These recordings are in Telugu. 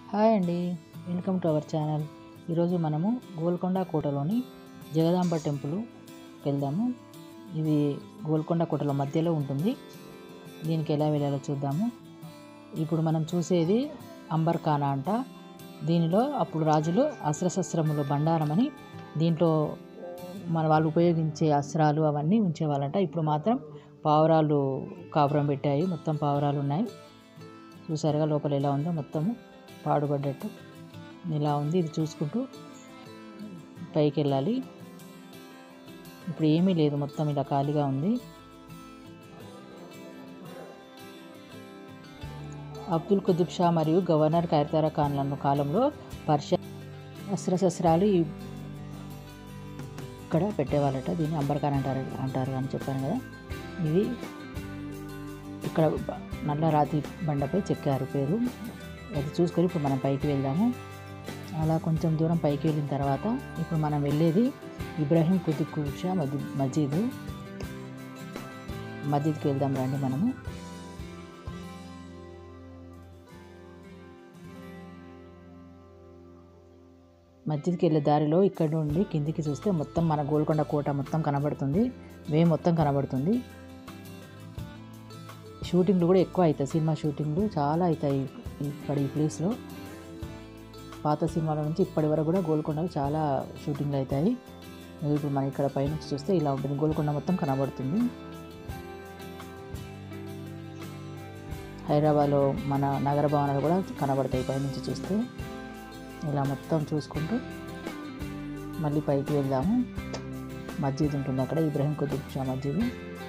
హాయ్ అండి వెల్కమ్ టు అవర్ ఛానల్ ఈరోజు మనము గోల్కొండ కోటలోని జగదాంబ టెంపుల్కి వెళ్దాము ఇది గోల్కొండ కోటల మధ్యలో ఉంటుంది దీనికి ఎలా వెళ్ళాలో చూద్దాము ఇప్పుడు మనం చూసేది అంబర్ఖానా అంట దీనిలో అప్పుడు రాజులు అస్త్రశస్త్రములు బండారం అని దీంట్లో మన వాళ్ళు ఉపయోగించే అస్త్రాలు అవన్నీ ఉంచేవాళ్ళంట ఇప్పుడు మాత్రం పావురాలు కాపురం పెట్టాయి మొత్తం పావురాలు ఉన్నాయి చూసారుగా లోపల ఎలా ఉందో మొత్తము పాడుపడ్డట్టు ఇలా ఉంది ఇది చూసుకుంటూ పైకి వెళ్ళాలి ఇప్పుడు ఏమీ లేదు మొత్తం ఇలా ఖాళీగా ఉంది అబ్దుల్ కుతుబ్ షా మరియు గవర్నర్ ఖైరతారా ఖాన్ల కాలంలో పర్షియా అస్త్రశస్త్రాలు ఈ- ఇక్కడ పెట్టేవాళ్ళట దీన్ని అంబర్ఖాన్ అంటారు అంటారు అని చెప్పాను కదా ఇది ఇక్కడ బ- నల్ల రాతి బండపై చెక్కారు పేరు అది చూసుకొని ఇప్పుడు మనం పైకి వెళ్దాము అలా కొంచెం దూరం పైకి వెళ్ళిన తర్వాత ఇప్పుడు మనం వెళ్ళేది ఇబ్రాహీం కుతుబ్ షా మది మస్జిద్ మస్జిద్కి వెళ్దాం రండి మనము మస్జిద్కి వెళ్ళే దారిలో ఇక్కడ నుండి కిందికి చూస్తే మొత్తం మన గోల్కొండ కోట మొత్తం కనబడుతుంది వే మొత్తం కనబడుతుంది షూటింగ్లు కూడా ఎక్కువ అవుతాయి సినిమా షూటింగ్లు చాలా అవుతాయి ఇక్కడ ఈ ప్లేస్లో పాత సినిమాల నుంచి ఇప్పటి వరకు కూడా గోల్కొండకు చాలా షూటింగ్లు అవుతాయి ఇప్పుడు మనం ఇక్కడ పైనుంచి చూస్తే ఇలా ఉంటుంది గోల్కొండ మొత్తం కనబడుతుంది హైదరాబాద్లో మన నగర భవనాలు కూడా కనబడతాయి పైనుంచి చూస్తే ఇలా మొత్తం చూసుకుంటూ మళ్ళీ పైకి వెళ్దాము మస్జిద్ ఉంటుంది అక్కడ ఇబ్రాహిం కుతుబ్ షా మస్జిద్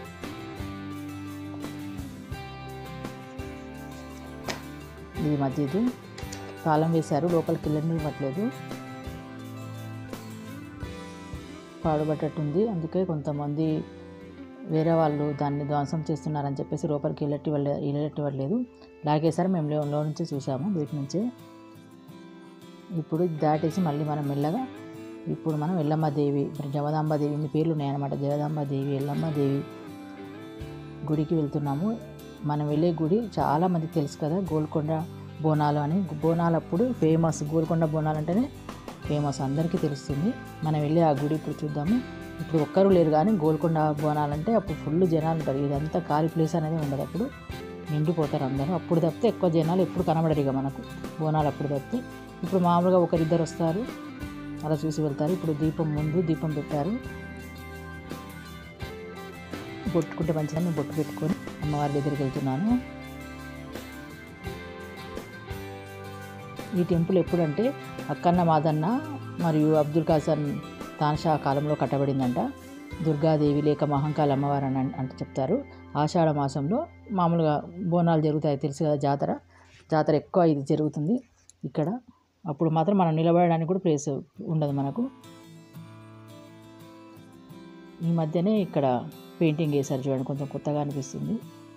ఇది మస్జిద్ తాళం వేశారు లోపలికి వెళ్ళనివ్వట్లేదు పాడుబట్టట్టుంది అందుకే కొంతమంది వేరే వాళ్ళు దాన్ని ధ్వంసం చేస్తున్నారని చెప్పేసి లోపలికి వెళ్ళట్టి వెళ్ళే వెళ్ళట్టివ్వట్లేదు లాగేసారి మేము లో- లో నుంచి చూసాము బయట నుంచే ఇప్పుడు ఇది దాటేసి మళ్ళీ మనం మెల్లగా ఇప్పుడు మనం ఎల్లమ్మ దేవి మరి జగదాంబ దేవి ఇన్ని పేర్లు ఉన్నాయన్నమాట జగదాంబ దేవి ఎల్లమ్మ దేవి గుడికి వెళ్తున్నాము మనం వెళ్ళే గుడి చాలా మందికి తెలుసు కదా గోల్కొండ బోనాలు అని బోనాలు అప్పుడు ఫేమస్ గోల్కొండ బోనాలు అంటేనే ఫేమస్ అందరికీ తెలుస్తుంది మనం వెళ్ళి ఆ గుడి ఇప్పుడు చూద్దాము ఇప్పుడు ఒక్కరు లేరు కానీ గోల్కొండ బోనాలు అంటే అప్పుడు ఫుల్ జనాలు ఉంటారు ఇదంతా ఖాళీ ప్లేస్ అనేది ఉండదు అప్పుడు నిండిపోతారు అందరూ అప్పుడు తప్పితే ఎక్కువ జనాలు ఎప్పుడు కనబడరు ఇక మనకు బోనాలు అప్పుడు తప్పితే ఇప్పుడు మామూలుగా ఒకరిద్దరు వస్తారు అలా చూసి వెళ్తారు ఇప్పుడు దీపం ముందు దీపం పెట్టారు బొట్టుకుంటే మంచిదని నేను బొట్టు పెట్టుకొని అమ్మవారి దగ్గరికి వెళ్తున్నాను ఈ టెంపుల్ ఎప్పుడంటే అక్కన్న మాదన్న మరియు అబ్దుల్ కాసన్ తాన్షా కాలంలో కట్టబడిందంట దుర్గాదేవి లేక మహంకాళ అమ్మవారు అని అన్- అంటే చెప్తారు ఆషాఢ మాసంలో మామూలుగా బోనాలు జరుగుతాయి తెలుసు కదా జాతర జాతర ఎక్కువ ఇది జరుగుతుంది ఇక్కడ అప్పుడు మాత్రం మనం నిలబడడానికి కూడా ప్లేస్ ఉండదు మనకు ఈ మధ్యనే ఇక్కడ పెయింటింగ్ వేశారు చూడండి కొంచెం కొత్తగా అనిపిస్తుంది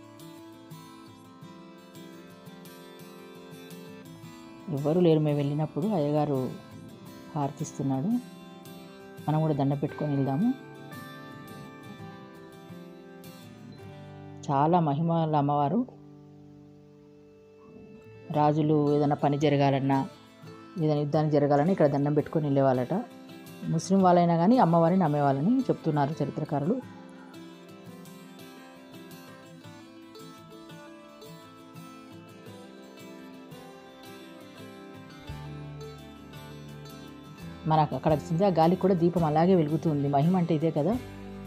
ఎవ్వరూ లేరు మేము వెళ్ళినప్పుడు అయ్యగారు హారతిస్తున్నాడు మనం కూడా దండ పెట్టుకొని వెళ్దాము చాలా మహిమల అమ్మవారు రాజులు ఏదైనా పని జరగాలన్నా ఏదైనా యుద్ధానికి జరగాలని ఇక్కడ దండం పెట్టుకొని వెళ్ళేవాళ్ళట ముస్లిం వాళ్ళైనా కానీ అమ్మవారిని నమ్మేవాళ్ళని చెప్తున్నారు చరిత్రకారులు మనకు అక్కడ వచ్చింది ఆ గాలికి కూడా దీపం అలాగే వెలుగుతుంది మహిమ అంటే ఇదే కదా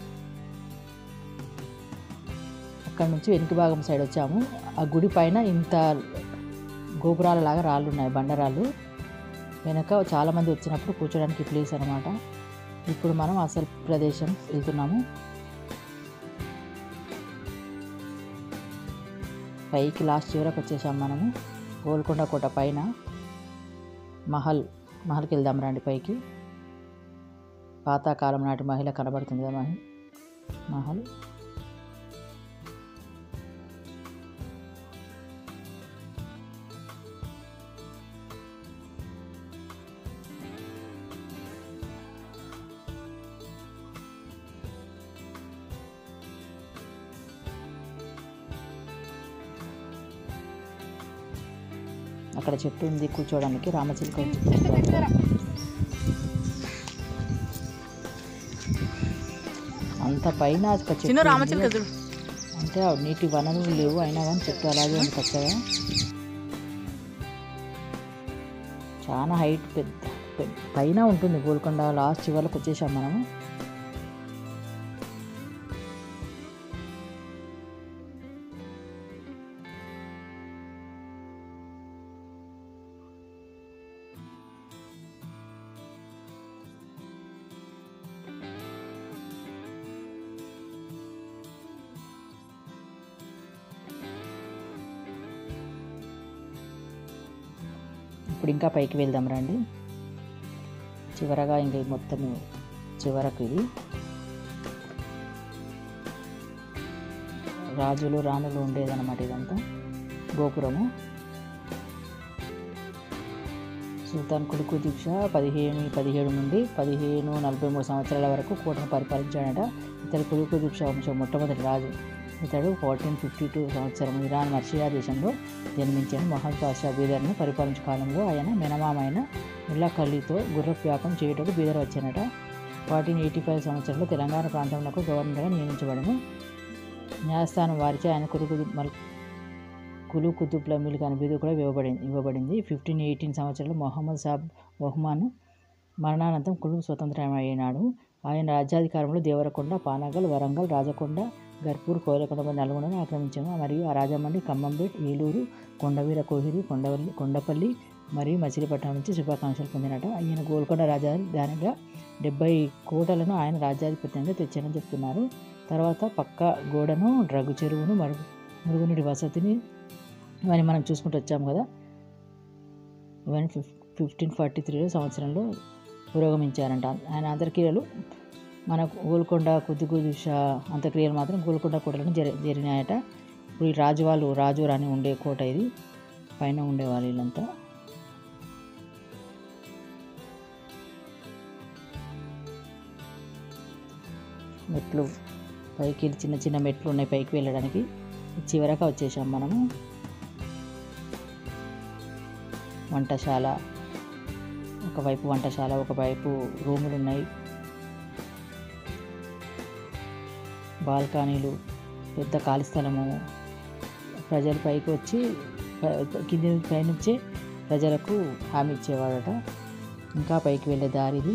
అక్కడ నుంచి వెనుక భాగం సైడ్ వచ్చాము ఆ గుడి పైన ఇంత గోపురాల లాగా రాళ్ళు ఉన్నాయి బండరాళ్ళు వెనక చాలామంది వచ్చినప్పుడు కూర్చోడానికి ప్లేస్ అనమాట ఇప్పుడు మనం అసలు ప్రదేశం వెళ్తున్నాము పైకి లాస్ట్ చివరకు వచ్చేసాం మనము గోల్కొండ కోట పైన మహల్ మహల్కి వెళ్దాం రండి పైకి పాతకాలం నాటి మహిళ కనబడుతుంది కదా మహి మహల్ అక్కడ చెట్టు ఉంది కూర్చోవడానికి రామచిలుక వచ్చి కూర్చోవడానికి. అంత పైన ఒక చెట్టు చిన్న ఉంది. రామచిలుక చూడు అంటే ఆ నీటి వనరులు లేవు అయినా కానీ చెట్టు అలాగే ఉంది పచ్చగా చాలా హైట్ పెద్ద పెద్ద పైన ఉంటుంది గోల్కొండ లాస్ట్ చివరికి వచ్చేసాం మనము ఇప్పుడు ఇంకా పైకి వెళ్దాం రండి చివరగా ఇంకా ఇది మొత్తం చివరకు ఇది రాజులు రాణులు ఉండేదన్నమాట ఇదంతా గోపురము సుల్తాన్ కొడుకు దీక్ష పదిహేను పదిహేడు నుండి పదిహేను నలభై మూడు సంవత్సరాల వరకు కోటను పరిపాలించాడట ఇతడు కొడుకు దీక్ష వంశం మొట్టమొదటి రాజు ఇతడు ఫోర్టీన్ ఫిఫ్టీ టూ సంవత్సరం ఇరాన్ మర్షియా దేశంలో జన్మించిన మహద్ పాషా బీదర్ను పరిపాలించే కాలంలో ఆయన మెనమామైన ముల్లా ఖలీతో గుర్రపు వ్యాపం చేయుటకు బీదర్ వచ్చానట ఫార్టీన్ ఎయిటీ ఫైవ్ సంవత్సరంలో తెలంగాణ ప్రాంతంలో గవర్నర్గా నియమించబడను న్యాయస్థానం వారిచే ఆయన కొడుకు మల్ కులు కుతుబ్ లమీల్ ఖాన్ బిరుదు కూడా ఇవ్వబడింది ఇవ్వబడింది ఫిఫ్టీన్ ఎయిటీన్ సంవత్సరంలో మొహమ్మద్ సాబ్ బహుమాన్ మరణానంతరం కులు స్వతంత్రమైనాడు ఆయన రాజ్యాధికారంలో దేవరకొండ పానగల్ వరంగల్ రాజకొండ గర్పూర్ కోయలకొండ మరియు నల్గొండను ఆక్రమించాను మరియు ఆ రాజమండ్రి ఖమ్మంపేట్ ఏలూరు కొండవీర కోహిరి కొండవల్లి కొండపల్లి మరియు మచిలీపట్నం నుంచి శుభాకాంక్షలు పొందినట ఈయన గోల్కొండ రాజధానిగా డెబ్బై కోటలను ఆయన రాజ్యాధిపత్యంగా తెచ్చారని చెప్తున్నారు తర్వాత పక్క గోడను డ్రగ్గు చెరువును మరుగు మురుగునీటి వసతిని ఇవన్నీ మనం చూసుకుంటూ వచ్చాము కదా ఇవన్నీ ఫిఫ్ ఫిఫ్టీన్ ఫార్టీ త్రీలో సంవత్సరంలో పురోగమించారంట ఆయన అంతర్క్రియలు మన గోల్కొండ కుద్దుగుదు షా అంత్యక్రియలు మాత్రం గోల్కొండ కోటలను జరి జరిగినాయట ఇప్పుడు ఈ రాజు వాళ్ళు రాజు రాని ఉండే కోట ఇది పైన ఉండేవాళ్ళు వీళ్ళంతా మెట్లు పైకి చిన్న చిన్న మెట్లు ఉన్నాయి పైకి వెళ్ళడానికి చివరగా వచ్చేసాం మనము వంటశాల ఒకవైపు వంటశాల ఒకవైపు రూములు ఉన్నాయి బాల్కనీలు పెద్ద ఖాళీ స్థలము ప్రజలు పైకి వచ్చి ప- కింది పైనుంచే ప్రజలకు హామీ ఇచ్చేవాడట ఇంకా పైకి వెళ్ళే దారిది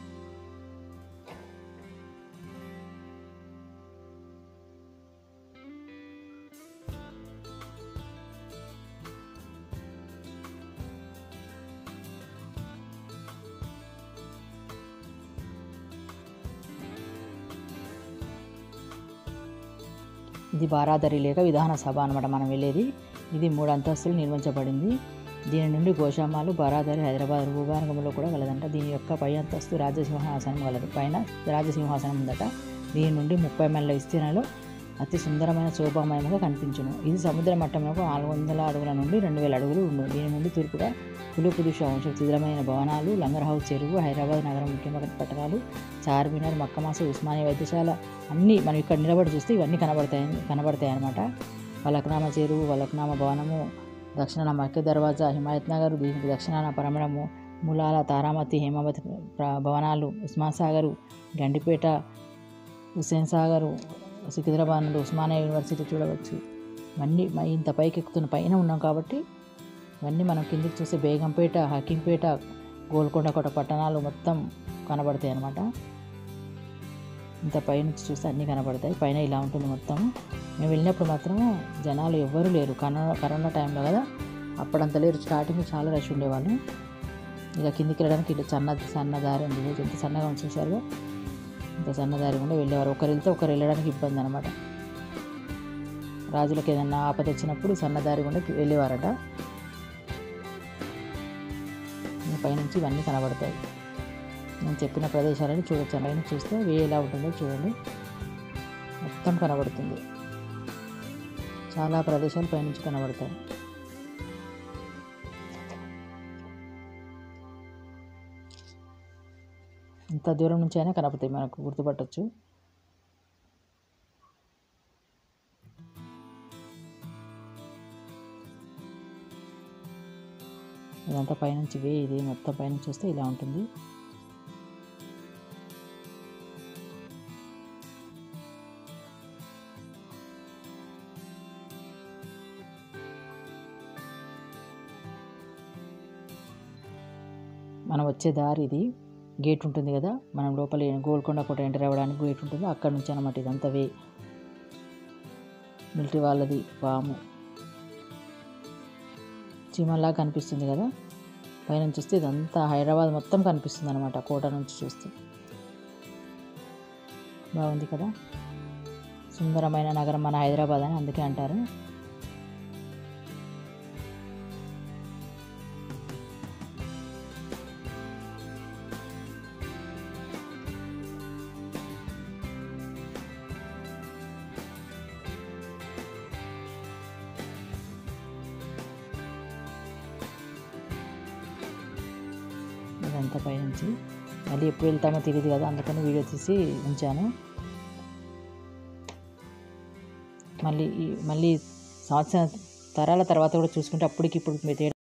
ఇది బారాదరి లేక విధాన సభ అనమాట మనం వెళ్ళేది ఇది మూడు అంతస్తులు నిర్మించబడింది దీని నుండి గోశామాలు బారాదరి హైదరాబాద్ భూభాగంలో కూడా కలదంట దీని యొక్క పై అంతస్తు రాజసింహాసనం కలదు పైన రాజసింహాసనం ఉందట దీని నుండి ముప్పై మైళ్ళ విస్తీర్ణంలో అతి సుందరమైన శోభామయంగా కనిపించును ఇది సముద్ర మట్టంలో నాలుగు వందల అడుగుల నుండి రెండు వేల అడుగులు ఉండు దీని నుండి తూర్పుగా కులుపుదుష వంశ శిథిలమైన భవనాలు లంగర్ హౌస్ చెరువు హైదరాబాద్ నగరం ముఖ్యమైన పట్టణాలు చార్మినార్ మక్కమాస ఉస్మానియా వైద్యశాల అన్నీ మనం ఇక్కడ నిలబడి చూస్తే ఇవన్నీ కనబడతాయి కనబడతాయి అన్నమాట వలక్నామా చెరువు వలక్నామా భవనము దక్షిణాన మక్కే దర్వాజా హిమాయత్ నగర్ దీనికి దక్షిణాన పరమడము ములాల తారామతి హేమావతి ప్ర- భవనాలు ఉస్మాన్ సాగరు గండిపేట హుస్సేన్ సాగరు సికింద్రాబాద్ నుండి ఉస్మానియా యూనివర్సిటీ చూడవచ్చు ఇవన్నీ మ- ఇంత పైకి ఎక్కుతున్న పైన ఉన్నాం కాబట్టి ఇవన్నీ మనం కిందికి చూస్తే బేగంపేట హకీంపేట గోల్కొండ కోట పట్టణాలు మొత్తం కనబడతాయి అన్నమాట ఇంత పైనుంచి చూస్తే అన్నీ కనబడతాయి పైన ఇలా ఉంటుంది మొత్తం మేము వెళ్ళినప్పుడు మాత్రం జనాలు ఎవ్వరూ లేరు కరోనా కరోనా టైంలో కదా అప్పుడంత లేరు స్టార్టింగ్ చాలా రష్ ఉండేవాళ్ళు ఇక కిందికి వెళ్ళడానికి ఇట్లా సన్న సన్న దారి ఉంది రోజు ఎంత సన్నగా ఉంది చూశారుగా ఇంత సన్న దారి కూడా వెళ్ళేవారు ఒకరు వెళ్తే ఒకరు వెళ్ళడానికి ఇబ్బంది అనమాట రాజులకు ఏదన్నా ఆపద వచ్చినప్పుడు సన్న దారి గుండా వెళ్ళేవారట ఇంకా పైనుంచి ఇవన్నీ కనబడతాయి నేను చెప్పిన ప్రదేశాలని చూడొచ్చు పైన చూస్తే వే ఎలా ఉంటుందో చూడండి మొత్తం కనబడుతుంది చాలా ప్రదేశాలు పైనుంచి కనబడతాయి ఇంత దూరం నుంచి అయినా కనపడతాయి మనకు గుర్తుపట్టచ్చు ఇదంతా పైనుంచి వే ఇది మొత్తం పైనుంచి వస్తే ఇలా ఉంటుంది మనం వచ్చే దారి ఇది గేట్ ఉంటుంది కదా మనం లోపల గోల్కొండ కోట ఎంటర్ అవ్వడానికి గేట్ ఉంటుంది అక్కడ నుంచి అనమాట ఇదంతా వే మిలిటరీ వాళ్ళది పాము చీమలా కనిపిస్తుంది కదా పైనుంచి చూస్తే ఇదంతా హైదరాబాద్ మొత్తం కనిపిస్తుంది అనమాట కోట నుంచి చూస్తే బాగుంది కదా సుందరమైన నగరం మన హైదరాబాద్ అని అందుకే అంటారు ఇదంతా పైనుంచి మళ్ళీ ఎప్పుడు వెళ్తామో తెలియదు కదా అందుకని వీడియో తీసి ఉంచాను మళ్ళీ ఈ- మళ్ళీ సంవత్సరం తరాల తర్వాత కూడా చూసుకుంటే అప్పటికి ఇప్పుడు